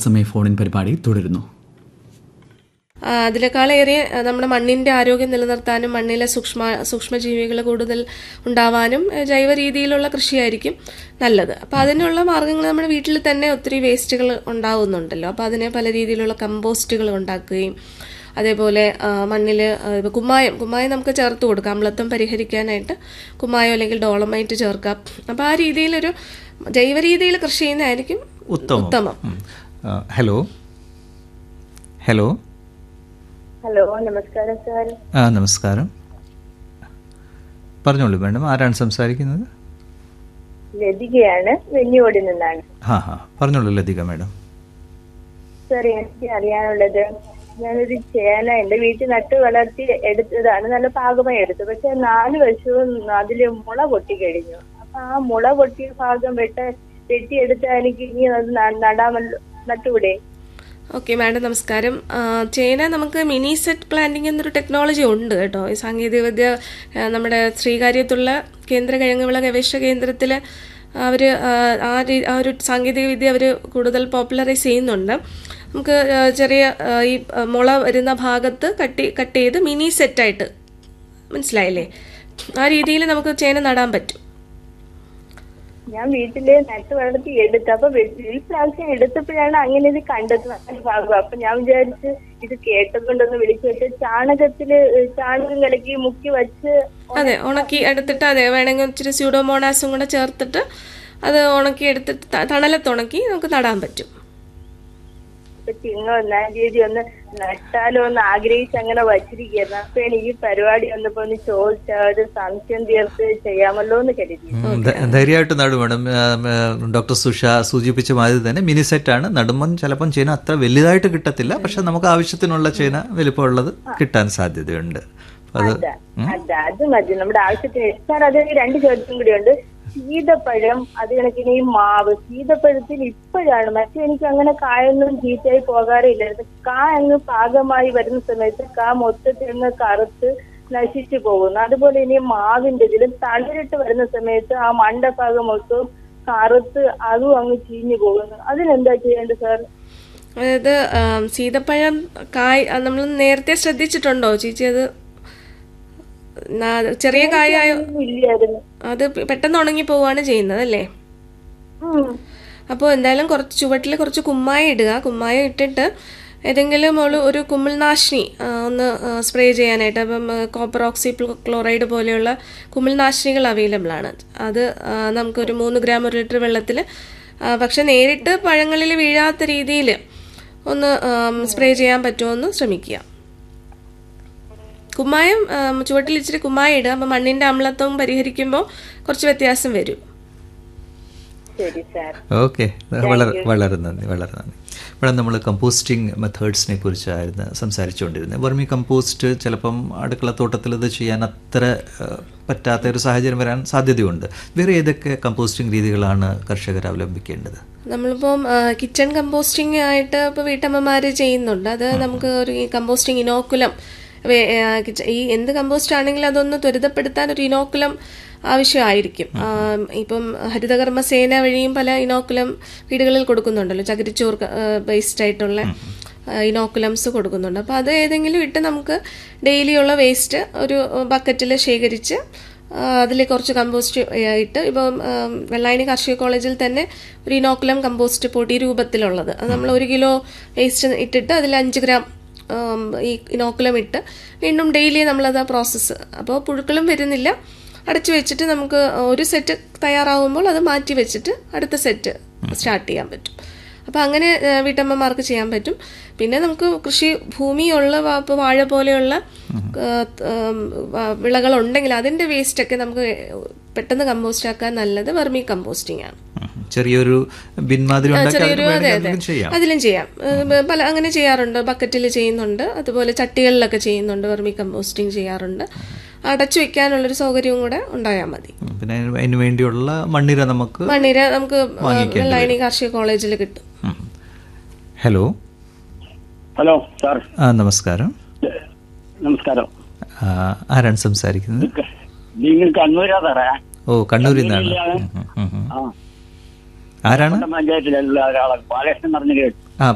തത്സമയ ഫോണിൻ പരിപാടി തുടരുന്നു ആ, അതിനേക്കാളേറെ ആ, നമ്മുടെ മണ്ണിന്റെ ആരോഗ്യം നിലനിർത്താനും മണ്ണിലെ സൂക്ഷ്മ സൂക്ഷ്മജീവികൾ കൂടുതൽ ഉണ്ടാവാനും ആ, ജൈവ രീതിയിലുള്ള കൃഷിയായിരിക്കും നല്ലത് അപ്പോൾ അതിനുള്ള മാർഗ്ഗങ്ങൾ നമ്മുടെ വീട്ടിൽ തന്നെ ഒത്തിരി വേസ്റ്റുകൾ ഉണ്ടാവുന്നുണ്ടല്ലോ അപ്പോൾ അതിനെ പല രീതിയിലുള്ള കമ്പോസ്റ്റുകൾ ഉണ്ടാക്കുകയും അതേപോലെ മണ്ണിൽ കുമ്മായം കുമ്മായം നമുക്ക് ചേർത്ത് കൊടുക്കാം അമ്ലത്വം പരിഹരിക്കാനായിട്ട് കുമ്മായം അല്ലെങ്കിൽ ഡോളമൈറ്റ് ചേർക്കാം അപ്പോൾ ആ രീതിയിലൊരു ജൈവ രീതിയിൽ കൃഷി ചെയ്യുന്നതായിരിക്കും ഉത്തമം ഉത്തമം ഉം. ആ, ഹലോ ഹലോ ഹലോ നമസ്കാരം സാർ ആ നമസ്കാരം പറഞ്ഞോളൂ മാഡം ആരാണ് സംസാരിക്കുന്നത് ലതികയാണ് വെല്ലുവോടി നിന്നാണ് ആ ഹാ പറഞ്ഞോളൂ ലതിക മാഡം സാർ എനിക്ക് അറിയാനുള്ളത് ഞാനൊരു ചേന എന്റെ വീട്ടിൽ നട്ട് വളർത്തി എടുത്തതാണ് നല്ല പാകമായി എടുത്തു പക്ഷെ നാല് വർഷവും അതില് മുള പൊട്ടി കഴിഞ്ഞു അപ്പൊ ആ മുള പൊട്ടിയ ഭാഗം വെട്ട വെട്ടിയെടുത്താൽ എനിക്ക് ഇനി അത് ന- നടാമല്ലോ നട്ടുകൂടെ ഓക്കെ മാഡം നമസ്കാരം ആ, ചേന നമുക്ക് മിനി സെറ്റ് പ്ലാന്റിംഗ് എന്നൊരു ടെക്നോളജി ഉണ്ട് കേട്ടോ ഈ സാങ്കേതികവിദ്യ ആ, നമ്മുടെ ശ്രീകാര്യത്തുള്ള കേന്ദ്ര കിഴങ്ങുവിള ഗവേഷണ കേന്ദ്രത്തിൽ അവർ ആ രീ- ആ ഒരു സാങ്കേതികവിദ്യ അവർ കൂടുതൽ പോപ്പുലറൈസ് ചെയ്യുന്നുണ്ട് നമുക്ക് ആ, ചെറിയ ആ, ഈ ആ, മുള വരുന്ന ഭാഗത്ത് കട്ട് കട്ട് ചെയ്ത് മിനി സെറ്റായിട്ട് മനസ്സിലായില്ലേ ആ രീതിയിൽ നമുക്ക് ചേന നടാൻ പറ്റും ഞാൻ വീട്ടില് നട്ട് വളർത്തി എടുത്തു അപ്പൊ വെ- ഈ പ്രാവശ്യം എടുത്തപ്പോഴാണ് അങ്ങനെ ഇത് കണ്ടത് നല്ല ഭാഗം അപ്പൊ ഞാൻ വിചാരിച്ച് ഇത് കേട്ടുകൊണ്ടൊന്ന് വിളിച്ചു വെച്ച് ചാണകത്തില് ചാണകം കലക്കി മുക്കി വച്ച് അതെ ഉണക്കി എടുത്തിട്ട് അതെ വേണമെങ്കിൽ ഇച്ചിരി സ്യൂഡോമോണാസും കൂടെ ചേർത്തിട്ട് അത് ഉണക്കി എടുത്തിട്ട് ത- തണലത്ത് ഉണക്കി നമുക്ക് നടാൻ പറ്റും ഇപ്പൊ ചിങ്ങ ഒന്നാം തീയതി ഒന്ന് നട്ടാലോ എന്ന് ആഗ്രഹിച്ച് അങ്ങനെ വച്ചിരിക്കുന്നു അപ്പൊ എനിക്ക് ഈ പരിപാടി വന്നപ്പോ ഒന്ന് ചോദിച്ച ഒരു സംശയം തീർത്ത് ചെയ്യാമല്ലോ എന്ന് കരുതി ഉം, ധ- ധൈര്യമായിട്ട് നടും മാഡം ആ, ആ, ഡോക്ടർ സുഷ സൂചിപ്പിച്ച മാതിരി തന്നെ മിനി സെറ്റാണ് നടുമ്പം ചിലപ്പം ചേന അത്ര വലുതായിട്ട് കിട്ടത്തില്ല പക്ഷെ നമുക്ക് ആവശ്യത്തിനുള്ള ചേന വലിപ്പമുള്ളത് കിട്ടാൻ സാധ്യതയുണ്ട് അത് അതാ അതാ അത് മതി നമ്മുടെ ആവശ്യത്തിന് സാർ അത് രണ്ട് ചോദ്യം കൂടിയുണ്ട് സീതപ്പഴം അത് കണക്കിന് ഈ മാവ് സീതപ്പഴത്തിൽ ഇപ്പോഴാണ് മറ്റേ എനിക്ക് അങ്ങനെ കായൊന്നും ചീത്തയായി പോകാറില്ലായിരുന്നു കാ അങ്ങ് പാകമായി വരുന്ന സമയത്ത് കാ മൊത്തത്തിൽ അങ്ങ് കറുത്ത് നശിച്ചു പോകുന്നു അതുപോലെ ഇനി മാവിന്റെ ഇതിലും തളിരിട്ട് വരുന്ന സമയത്ത് ആ മണ്ടഭാഗം മൊത്തം കറുത്ത് അതും അങ്ങ് ചീഞ്ഞു പോകുന്നു അതിനെന്താ ചെയ്യേണ്ടത് സാർ അതായത് ആം, സീതപ്പഴം കായ് നമ്മൾ നേരത്തെ ശ്രദ്ധിച്ചിട്ടുണ്ടോ ചേച്ചി അത് നാ- ചെറിയ കായായ ഇല്ലായിരുന്നു അത് പെട്ടെന്ന് ഉണങ്ങി പോവുകയാണ് ചെയ്യുന്നത് അല്ലേ ഉം. അപ്പോൾ എന്തായാലും കുറച്ച് ചുവട്ടിൽ കുറച്ച് കുമ്മായം ഇടുക കുമ്മായം ഇട്ടിട്ട് ഏതെങ്കിലും ഒരു ഒരു കുമിൾനാശിനി ആ, ഒന്ന് സ്പ്രേ ചെയ്യാനായിട്ട് അപ്പം കോപ്പർ ഓക്സി ക്ലോറൈഡ് പോലെയുള്ള കുമിൾനാശിനികൾ അവൈലബിൾ ആണ് അത് ആ, നമുക്കൊരു മൂന്ന് ഗ്രാം ഒരു ലിറ്റർ വെള്ളത്തിൽ പക്ഷെ നേരിട്ട് പഴങ്ങളിൽ വീഴാത്ത രീതിയിൽ ഒന്ന് സ്പ്രേ ചെയ്യാൻ പറ്റുമോ എന്ന് ശ്രമിക്കുക കുമ്മായം ആ, ചുവട്ടിൽ ഇച്ചിരി കുമ്മായം ഇടുക അപ്പം മണ്ണിൻ്റെ അമ്ലത്വം പരിഹരിക്കുമ്പോൾ കുറച്ച് വ്യത്യാസം വരും ശരി സാർ ഓക്കെ വളരെ വളരെ നന്ദി വളരെ നന്ദി ഇവിടെ നമ്മൾ കമ്പോസ്റ്റിംഗ് മെത്തേഡ്സിനെ കുറിച്ചായിരുന്നു സംസാരിച്ചുകൊണ്ടിരുന്നത് വെർമി കമ്പോസ്റ്റ് ചിലപ്പം അടുക്കളത്തോട്ടത്തിൽ ഇത് ചെയ്യാൻ അത്ര ഏഹ്, പറ്റാത്ത ഒരു സാഹചര്യം വരാൻ സാധ്യതയുണ്ട് വേറെ ഏതൊക്കെ കമ്പോസ്റ്റിംഗ് രീതികളാണ് കർഷകർ അവലംബിക്കേണ്ടത് നമ്മളിപ്പം കിച്ചൺ കമ്പോസ്റ്റിംഗ് ആയിട്ട് ഇപ്പോൾ വീട്ടമ്മമാർ ചെയ്യുന്നുണ്ട് അത് നമുക്ക് ഒരു ഈ കമ്പോസ്റ്റിംഗ് ഇനോക്കുലം വേ- ആ, കിച്ച- ഈ എന്ത് കമ്പോസ്റ്റ് ആണെങ്കിലും അതൊന്ന് ത്വരിതപ്പെടുത്താൻ ഒരു ഇനോക്കുലം ആവശ്യമായിരിക്കും ആ, ഇപ്പം ഹരിതകർമ്മസേന വഴിയും പല ഇനോക്കുലം വീടുകളിൽ കൊടുക്കുന്നുണ്ടല്ലോ ചകിരിച്ചോർ ബേസ്ഡ് ആയിട്ടുള്ള ഇനോക്കുലംസ് കൊടുക്കുന്നുണ്ട് അപ്പോൾ അത് ഏതെങ്കിലും ഇട്ട് നമുക്ക് ഡെയിലിയുള്ള വേസ്റ്റ് ഒരു ബക്കറ്റിൽ ശേഖരിച്ച് അതിൽ കുറച്ച് കമ്പോസ്റ്റ് ഇട്ട് ഇപ്പം ഉം, വെള്ളായണി കാർഷിക കോളേജിൽ തന്നെ ഒരു ഇനോക്കുലം കമ്പോസ്റ്റ് പൊടി രൂപത്തിലുള്ളത് അത് നമ്മൾ ഒരു കിലോ വേസ്റ്റ് ഇട്ടിട്ട് അതിൽ അഞ്ച് ഗ്രാം ഉം, ഈ ഇനോക്കുലം ഇട്ട് വീണ്ടും ഡെയിലി നമ്മളത് പ്രോസസ്സ് അപ്പോൾ പുഴുക്കളും വരുന്നില്ല അടച്ചു വെച്ചിട്ട് നമുക്ക് ഒരു സെറ്റ് തയ്യാറാവുമ്പോൾ അത് മാറ്റി വെച്ചിട്ട് അടുത്ത സെറ്റ് സ്റ്റാർട്ട് ചെയ്യാൻ പറ്റും അപ്പോൾ അങ്ങനെ ആ, വീട്ടമ്മമാർക്ക് ചെയ്യാൻ പറ്റും പിന്നെ നമുക്ക് കൃഷി ഭൂമിയുള്ള വാ- ഇപ്പൊ വാഴ പോലെയുള്ള ആ, ഉം, വ- വിളകളുണ്ടെങ്കിൽ അതിന്റെ വേസ്റ്റ് ഒക്കെ നമുക്ക് പെട്ടെന്ന് കമ്പോസ്റ്റ് ആക്കാൻ നല്ലത് വെർമി കമ്പോസ്റ്റിംഗ് ആണ് ഉം. ചെറിയൊരു ബിൻ മാതിരി ഉണ്ടാക്കി അതിന് ചെറിയൊരു അതെ വേണമെങ്കിൽ അതെ എന്തെങ്കിലും ചെയ്യാം അതിലും ചെയ്യാം ഏഹ് പല അങ്ങനെ ചെയ്യാറുണ്ട് ബക്കറ്റിൽ ചെയ്യുന്നുണ്ട് അതുപോലെ ചട്ടികളിലൊക്കെ ചെയ്യുന്നുണ്ട് വെർമി കമ്പോസ്റ്റിംഗ് ചെയ്യാറുണ്ട് അടച്ചു വെക്കാനുള്ളൊരു സൗകര്യവും കൂടെ ഉണ്ടായാൽ മതി ഉം. പിന്നെ അതിന് അതിന് വേണ്ടിയുള്ള മണ്ണിര നമുക്ക് മണ്ണിര നമുക്ക് വാങ്ങിക്കേണ്ടി വെള്ളായണി കാർഷിക കോളേജിൽ കിട്ടും ഉം. ഹലോ ഹലോ സാർ ആ നമസ്കാരം നമസ്കാരം ആ, ആരാണ് സംസാരിക്കുന്നത് നിങ്ങൾ കണ്ണൂരാ സാറേ ഓ കണ്ണൂരിൽ നിന്നാണ് കണ്ണൂരിലാണ്. ഉം, ഉം, ഉം. ആ ആരാണ് പഞ്ചായത്തിലുള്ള ഒരാളെ ബാലകൃഷ്ണൻ പറഞ്ഞു കേട്ടു